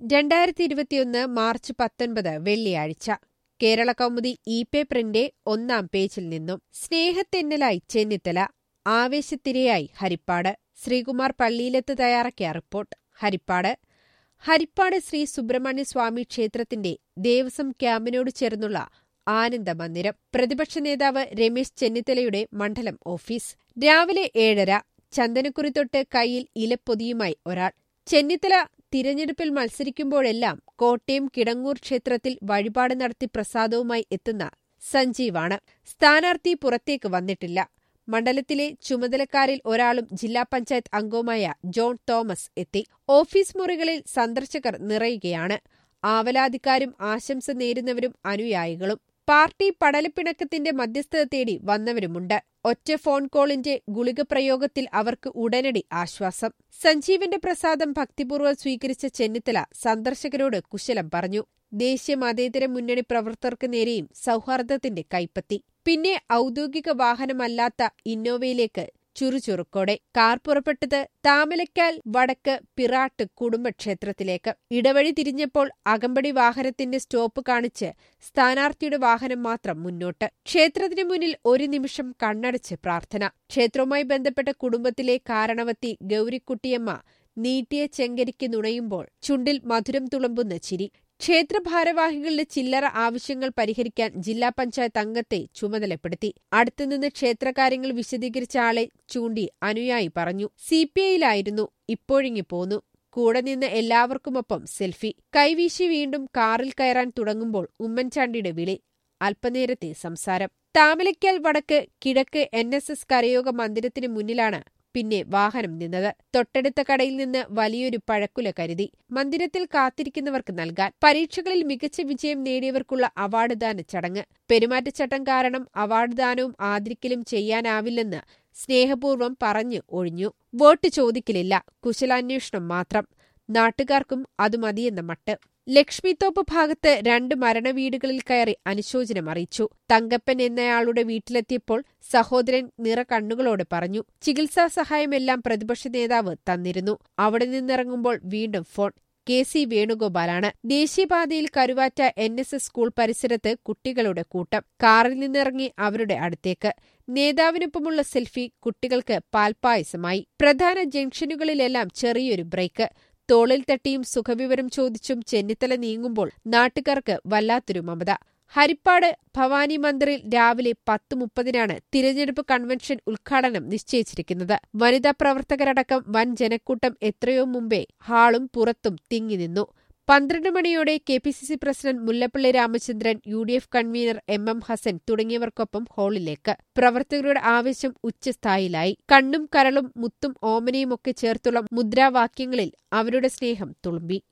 രണ്ടായിരത്തി ഇരുപത്തിയൊന്ന് മാർച്ച് പത്തൊൻപത് വെള്ളിയാഴ്ച കേരള കൗമുദി ഇ പേപ്പറിന്റെ ഒന്നാം പേജിൽ നിന്നും സ്നേഹത്തെന്നലായി ചെന്നിത്തല ആവേശത്തിരയായി ഹരിപ്പാട് ശ്രീകുമാർ പള്ളിയിലെത്ത് തയ്യാറാക്കിയ റിപ്പോർട്ട് ഹരിപ്പാട് ഹരിപ്പാട് ശ്രീ സുബ്രഹ്മണ്യ സ്വാമി ക്ഷേത്രത്തിന്റെ ദേവസ്വം ക്യാമ്പിനോട് ചേർന്നുള്ള ആനന്ദ മന്ദിരം പ്രതിപക്ഷ നേതാവ് രമേശ് ചെന്നിത്തലയുടെ മണ്ഡലം ഓഫീസ് രാവിലെ ഏഴര ചന്ദനക്കുറി തൊട്ട് കൈയിൽ ഇലപ്പൊതിയുമായി ഒരാൾ ചെന്നിത്തല തിരഞ്ഞെടുപ്പിൽ മത്സരിക്കുമ്പോഴെല്ലാം കോട്ടയം കിടങ്ങൂർ ക്ഷേത്രത്തിൽ വഴിപാട് നടത്തി പ്രസാദവുമായി എത്തുന്ന സഞ്ജീവാണ് സ്ഥാനാർത്ഥി പുറത്തേക്ക് വന്നിട്ടില്ല മണ്ഡലത്തിലെ ചുമതലക്കാരിൽ ഒരാളും ജില്ലാ പഞ്ചായത്ത് അംഗവുമായ ജോൺ തോമസ് എത്തി ഓഫീസ് മുറികളിൽ സന്ദർശകർ നിറയുകയാണ് ആവലാധിക്കാരും ആശംസ നേരുന്നവരും അനുയായികളും പാർട്ടി പടലപ്പിണക്കത്തിന്റെ മധ്യസ്ഥത തേടി വന്നവരുമുണ്ട് ഒറ്റ ഫോൺ കോളിന്റെ ഗുളിക പ്രയോഗത്തിൽ അവർക്ക് ഉടനടി ആശ്വാസം സഞ്ജീവന്റെ പ്രസാദം ഭക്തിപൂർവ്വം സ്വീകരിച്ച ചെന്നിത്തല സന്ദർശകരോട് കുശലം പറഞ്ഞു ദേശീയ മതേതര മുന്നണി പ്രവർത്തകർക്ക് നേരെയും സൗഹാർദ്ദത്തിന്റെ കൈപ്പത്തി പിന്നെ ഔദ്യോഗിക വാഹനമല്ലാത്ത ഇന്നോവയിലേക്ക് ചുറുചുറുക്കോടെ കാർ പുറപ്പെട്ടത് താമലക്കാൽ വടക്ക് പിറാട്ട് കുടുംബക്ഷേത്രത്തിലേക്ക് ഇടവഴി തിരിഞ്ഞപ്പോൾ അകമ്പടി വാഹനത്തിന്റെ സ്റ്റോപ്പ് കാണിച്ച് സ്ഥാനാർത്ഥിയുടെ വാഹനം മാത്രം മുന്നോട്ട് ക്ഷേത്രത്തിന് മുന്നിൽ ഒരു നിമിഷം കണ്ണടച്ച് പ്രാർത്ഥന ക്ഷേത്രവുമായി ബന്ധപ്പെട്ട കുടുംബത്തിലെ കാരണവത്തി ഗൗരിക്കുട്ടിയമ്മ നീട്ടിയ ചെങ്കരിക്ക് നുണയുമ്പോൾ ചുണ്ടിൽ മധുരം തുളുമ്പുന്ന ചിരി ക്ഷേത്ര ഭാരവാഹികളുടെ ചില്ലറ ആവശ്യങ്ങൾ പരിഹരിക്കാൻ ജില്ലാ പഞ്ചായത്ത് അംഗത്തെ ചുമതലപ്പെടുത്തി അടുത്തുനിന്ന് ക്ഷേത്രകാര്യങ്ങൾ വിശദീകരിച്ച ആളെ ചൂണ്ടി അനുയായി പറഞ്ഞു സിപിഐയിലായിരുന്നു ഇപ്പോഴിങ്ങി പോന്നു കൂടെ നിന്ന് എല്ലാവർക്കുമൊപ്പം സെൽഫി കൈവീശി വീണ്ടും കാറിൽ കയറാൻ തുടങ്ങുമ്പോൾ ഉമ്മൻചാണ്ടിയുടെ വിളി അല്പനേരത്തെ സംസാരം താമലയ്ക്കൽ വടക്ക് കിഴക്ക് എൻ എസ് എസ് കരയോഗ മന്ദിരത്തിന് മുന്നിലാണ് പിന്നെ വാഹനം നിന്നത് തൊട്ടടുത്ത കടയിൽ നിന്ന് വലിയൊരു പഴക്കുല കരുതി മന്ദിരത്തിൽ കാത്തിരിക്കുന്നവർക്ക് നൽകാൻ പരീക്ഷകളിൽ മികച്ച വിജയം നേടിയവർക്കുള്ള അവാർഡ് ദാന ചടങ്ങ് പെരുമാറ്റച്ചട്ടം കാരണം അവാർഡ് ദാനവും ആദരിക്കലും ചെയ്യാനാവില്ലെന്ന് സ്നേഹപൂർവ്വം പറഞ്ഞു ഒഴിഞ്ഞു വോട്ട് ചോദിക്കലില്ല കുശലാന്വേഷണം മാത്രം നാട്ടുകാർക്കും അത് മതിയെന്ന മട്ട് ലക്ഷ്മിത്തോപ്പ് ഭാഗത്ത് രണ്ട് മരണവീടുകളിൽ കയറി അനുശോചനം അറിയിച്ചു തങ്കപ്പൻ എന്നയാളുടെ വീട്ടിലെത്തിയപ്പോൾ സഹോദരൻ നിറ കണ്ണുകളോട് പറഞ്ഞു ചികിത്സാ സഹായമെല്ലാം പ്രതിപക്ഷ നേതാവ് തന്നിരുന്നു അവിടെ നിന്നിറങ്ങുമ്പോൾ വീണ്ടും ഫോൺ കെ സി വേണുഗോപാലാണ് ദേശീയപാതയിൽ Karuvatta N S S school പരിസരത്ത് കുട്ടികളുടെ കൂട്ടം കാറിൽ നിന്നിറങ്ങി അവരുടെ അടുത്തേക്ക് നേതാവിനൊപ്പമുള്ള സെൽഫി കുട്ടികൾക്ക് പാൽപ്പായസമായി പ്രധാന ജംഗ്ഷനുകളിലെല്ലാം ചെറിയൊരു ബ്രേക്ക് തോളിൽ തട്ടിയും സുഖവിവരം ചോദിച്ചും ചെന്നിത്തല നീങ്ങുമ്പോൾ നാട്ടുകാർക്ക് വല്ലാത്തൊരു മമത ഹരിപ്പാട് ഭവാനി മന്ദിറിൽ രാവിലെ പത്ത് മുപ്പതിനാണ് തിരഞ്ഞെടുപ്പ് കൺവെൻഷൻ ഉദ്ഘാടനം നിശ്ചയിച്ചിരിക്കുന്നത് വനിതാ പ്രവർത്തകരടക്കം വൻ ജനക്കൂട്ടം എത്രയോ മുമ്പേ ഹാളും പുറത്തും തിങ്ങി നിന്നു പന്ത്രണ്ട് മണിയോടെ K P C C president Mullappally Ramachandran U D F convener M M Hassan തുടങ്ങിയവർക്കൊപ്പം ഹാളിലേക്ക് പ്രവർത്തകരുടെ ആവേശം ഉച്ചസ്ഥായിലായി കണ്ണും കരളും മുത്തും ഓമനയുമൊക്കെ ചേർത്തുള്ള മുദ്രാവാക്യങ്ങളിൽ അവരുടെ സ്നേഹം തുളുമ്പി